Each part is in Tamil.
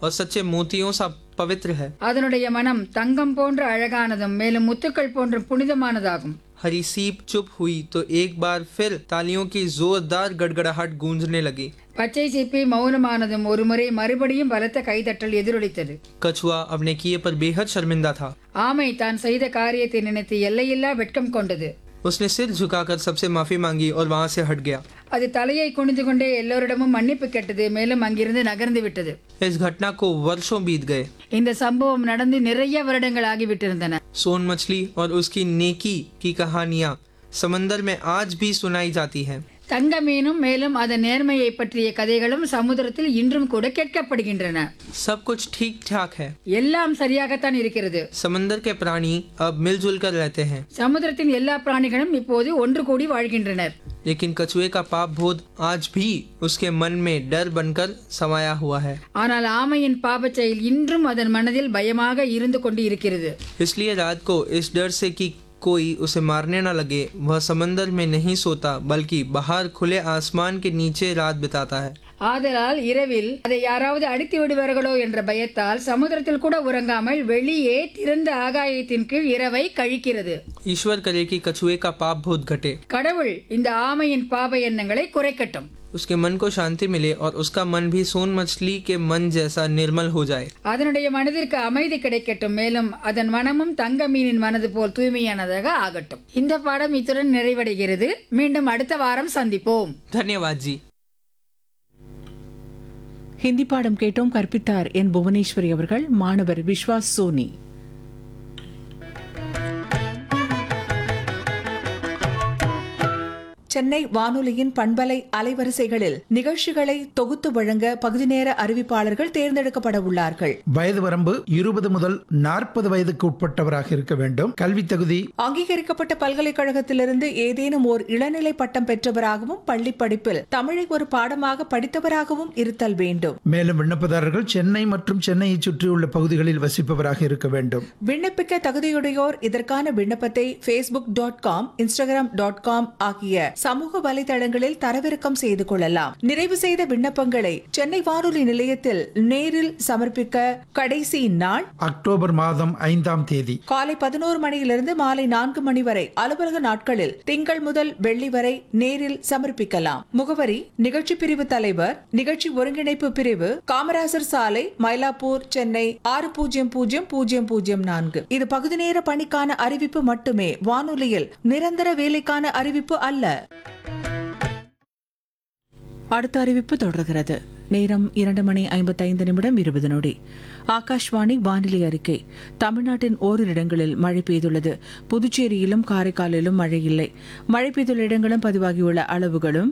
और सच्चे मोतियों सा पवित्र है அதனுடைய மனம் தங்கம் போன்ற அழகானதும் மேலும் முத்துக்கள் போன்ற புனிதமானதாகும் हरी सीप चुप हुई तो एक बार फिर तालियों की जोरदार गड़गड़ाहट गूंजने लगी பச்சை சிப்பி மௌனமானதும் ஒருமுறை மறுபடியும் பலத்த கைதட்டல் எதிரொலித்தது कछुआ अपने किए पर बेहद शर्मिंदा था ஆமை தான் செய்த காரியத்தை நினைத்து எல்லையில்லா வெட்கம் கொண்டது उसने सिर झुकाकर सबसे माफी मांगी और वहां से हट गया அது தலையை குனிந்து கொண்டே எல்லோரிடமும் மன்னிப்பு கேட்டது மேலும் அங்கிருந்து நகர்ந்து விட்டது इस घटना को वर्षों बीत गए இந்த சம்பவம் நடந்து நிறைய வருடங்கள் ஆகிவிட்டிருந்தன सोन मछली और उसकी नेकी की कहानियां समंदर में आज भी सुनाई जाती हैं தங்க மீனும் மேலும் அதன் நேர்மையை பற்றிய கதைகளும் சமுத்திரத்தில் இன்றும் கூட கேட்கப்படுகின்றன सब कुछ ठीक ठाक है எல்லாம் சரியாகத்தான் இருக்கிறது समंदर के प्राणी अब मिलजुल कर रहते हैं சமுத்திரத்தின் எல்லா பிராணிகளும் இப்போது ஒன்று கூடி வாழ்கின்றனர் लेकिन कछुए का पाप बोध आज भी उसके मन में डर बनकर समाया हुआ है ஆனால் ஆமையின் பாபச் செயல் இன்றும் அதன் மனதில் பயமாக இருந்து கொண்டு இருக்கிறது इसलिए रात को इस डर से कि कोई उसे मारने न लगे वह समंदर में नहीं सोता बल्कि बाहर खुले आसमान के नीचे रात बिताता है ஆதலால் இரவில் அதை யாராவது அடித்து விடுவார்களோ என்ற பயத்தால் சமுத்திரத்தில் கூட உறங்காமல் வெளியே திறந்த ஆகாயத்தின் கீழ் இரவை கழிக்கிறது ईश्वर करे कि कछुए का पाप बोध घटे கடவுள் இந்த ஆமையின் பாப எண்ணங்களை குறைக்கட்டும் उसके मन को शांति मिले और उसका मन भी सोन मछली के मन जैसा निर्मल हो जाए அதனுடைய மனதிற்கு அமைதி கிடைக்கட்டும் மேலும் அதன் மனமும் தங்க மீனின் மனது போல் தூய்மையானதாக ஆகட்டும் இந்த பாடம் இத்துடன் நிறைவடைகிறது மீண்டும் அடுத்த வாரம் சந்திப்போம் धन्यवाद जी ஹிந்தி பாடம் கேட்டோம் கற்பித்தார் என் புவனேஸ்வரி அவர்கள் மாணவர் விஸ்வாஸ் சோனி சென்னை வானொலியின் பண்பலை அலைவரிசைகளில் நிகழ்ச்சிகளை தொகுத்து வழங்க பகுதி நேர அறிவிப்பாளர்கள் தேர்ந்தெடுக்கப்பட உள்ளார்கள் வயது வரம்பு இருபது முதல் நாற்பது வயதுக்கு உட்பட்டவராக இருக்க வேண்டும் கல்வி தகுதி அங்கீகரிக்கப்பட்ட பல்கலைக்கழகத்திலிருந்து ஏதேனும் ஓர் இளநிலை பட்டம் பெற்றவராகவும் பள்ளி படிப்பில் தமிழை ஒரு பாடமாக படித்தவராகவும் இருத்தல் வேண்டும் மேலும் விண்ணப்பதாரர்கள் சென்னை மற்றும் சென்னையை சுற்றியுள்ள பகுதிகளில் வசிப்பவராக இருக்க வேண்டும் விண்ணப்பிக்க தகுதியுடையோர் இதற்கான விண்ணப்பத்தை Facebook dot com Instagram dot com ஆகிய சமூக வலைதளங்களில் தரவிறக்கம் செய்து கொள்ளலாம் நிறைவு செய்த விண்ணப்பங்களை சென்னை வானொலி நிலையத்தில் நேரில் சமர்ப்பிக்க கடைசி நாள் அக்டோபர் மாதம் ஐந்தாம் தேதி காலை பதினோரு மணியிலிருந்து மாலை நான்கு மணி வரை அலுவலக நாட்களில் திங்கள் முதல் வெள்ளி வரை நேரில் சமர்ப்பிக்கலாம் முகவரி நிகழ்ச்சி பிரிவு தலைவர் நிகழ்ச்சி ஒருங்கிணைப்பு பிரிவு காமராசர் சாலை மயிலாப்பூர் சென்னை ஆறு பூஜ்ஜியம் பூஜ்ஜியம் பூஜ்ஜியம் பூஜ்ஜியம் நான்கு இது பகுதி நேர பணிக்கான அறிவிப்பு மட்டுமே வானொலியில் நிரந்தர வேலைக்கான அறிவிப்பு அல்ல அடுத்த அறிவிப்பு தொடர்கிறது நேரம் இரண்டு மணி ஐம்பத்தைந்து நிமிடம் இருபது நொடி ஆகாஷ்வாணி வானிலை அறிக்கை தமிழ்நாட்டின் ஓரிரு இடங்களில் மழை பெய்துள்ளது புதுச்சேரியிலும் காரைக்காலிலும் மழை இல்லை மழை பெய்துள்ள இடங்களும் பதிவாகியுள்ள அளவுகளும்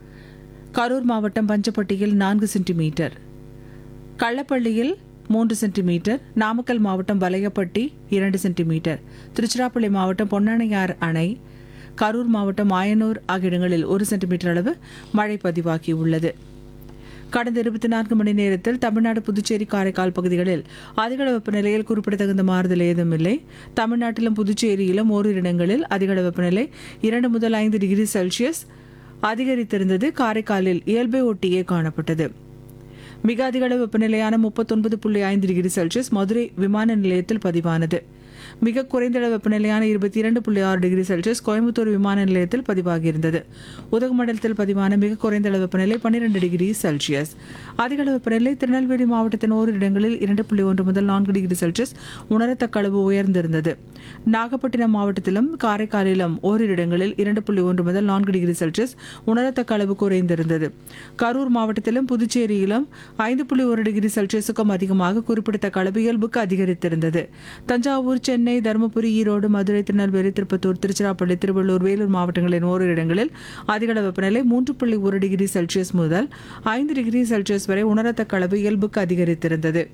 கரூர் மாவட்டம் பஞ்சப்பட்டியில் நான்கு சென்டிமீட்டர் கள்ளப்பள்ளியில் மூன்று சென்டிமீட்டர் நாமக்கல் மாவட்டம் வலையப்பட்டி இரண்டு சென்டிமீட்டர் திருச்சிராப்பள்ளி மாவட்டம் பொன்னானையார் அணை கரூர் மாவட்டம் ஆயனூர் ஆகிய இடங்களில் ஒரு சென்டிமீட்டர் அளவு மழை பதிவாகியுள்ளது கடந்த இருபத்தி நான்கு மணி நேரத்தில் தமிழ்நாடு புதுச்சேரி காரைக்கால் பகுதிகளில் அதிகள வெப்பநிலையில் குறிப்பிடத்தகுந்த மாறுதல் ஏதும் இல்லை தமிழ்நாட்டிலும் புதுச்சேரியிலும் ஓரிரு இடங்களில் அதிகள வெப்பநிலை இரண்டு முதல் ஐந்து டிகிரி செல்சியஸ் அதிகரித்திருந்தது காரைக்காலில் இயல்பை ஒட்டியே காணப்பட்டது மிக அதிக அளவு வெப்பநிலையான முப்பத்தொன்பது புள்ளி ஐந்து டிகிரி செல்சியஸ் மதுரை விமான நிலையத்தில் பதிவானது மிக குறைந்த அளவு வெப்பநிலையான இருபத்தி இரண்டு புள்ளி ஆறு டிகிரி செல்சியஸ் கோயம்புத்தூர் விமான நிலையத்தில் பதிவாகியிருந்தது உதகமண்டலத்தில் பதிவான மிக குறைந்த அளவு வெப்பநிலை பன்னிரண்டு டிகிரி செல்சியஸ் அதிக அளவு வெப்பநிலை திருநெல்வேலி மாவட்டத்தின் ஓரிரு இடங்களில் இரண்டு புள்ளி ஒன்று முதல் நான்கு டிகிரி செல்சியஸ் உணரத்தக்க அளவு உயர்ந்திருந்தது நாகப்பட்டினம் மாவட்டத்திலும் காரைக்காலிலும் ஓரிரு இடங்களில் இரண்டு புள்ளி ஒன்று முதல் நான்கு டிகிரி செல்சியஸ் உணரத்தக்க அளவு குறைந்திருந்தது கரூர் மாவட்டத்திலும் புதுச்சேரியிலும் ஐந்து புள்ளி ஒரு டிகிரி செல்சியஸுக்கும் அதிகமாக குறிப்பிடத்தக்க அளவு இயல்புக்கு அதிகரித்திருந்தது தஞ்சாவூர் சென்னை தருமபுரி ஈரோடு மதுரை திருநெல்வேலி திருப்பத்தூர் திருச்சிராப்பள்ளி திருவள்ளூர் வேலூர் மாவட்டங்களின் ஓரிரு இடங்களில் அதிகள வெப்பநிலை மூன்று புள்ளி ஒரு டிகிரி செல்சியஸ் முதல் ஐந்து டிகிரி செல்சியஸ் வரை உணரத்தக்க அளவு இயல்புக்கு அதிகரித்திருந்தது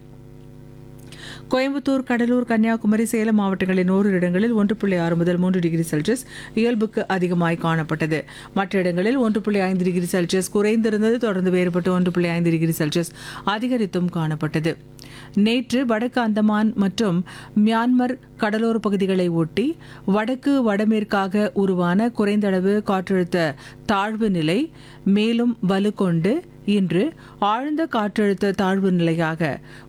கோயம்புத்தூர் கடலூர் கன்னியாகுமரி சேலம் மாவட்டங்களின் ஓரிரு இடங்களில் ஒன்று புள்ளி ஆறு முதல் மூன்று டிகிரி செல்சியஸ் இயல்புக்கு அதிகமாய் காணப்பட்டது மற்ற இடங்களில் ஒன்று புள்ளி ஐந்து டிகிரி செல்சியஸ் குறைந்திருந்தது தொடர்ந்து வேறுபட்டு ஒன்று புள்ளி ஐந்து டிகிரி செல்சியஸ் அதிகரித்தும் காணப்பட்டது நேற்று வடக்கு அந்தமான் மற்றும் மியான்மர் கடலோர பகுதிகளை ஒட்டி வடக்கு வடமேற்காக உருவான குறைந்த அளவு காற்றழுத்த தாழ்வு நிலை மேலும் வலுக்கொண்டு இன்று ஆழ்ந்த காற்றழுத்த தாழ்வு நிலையாக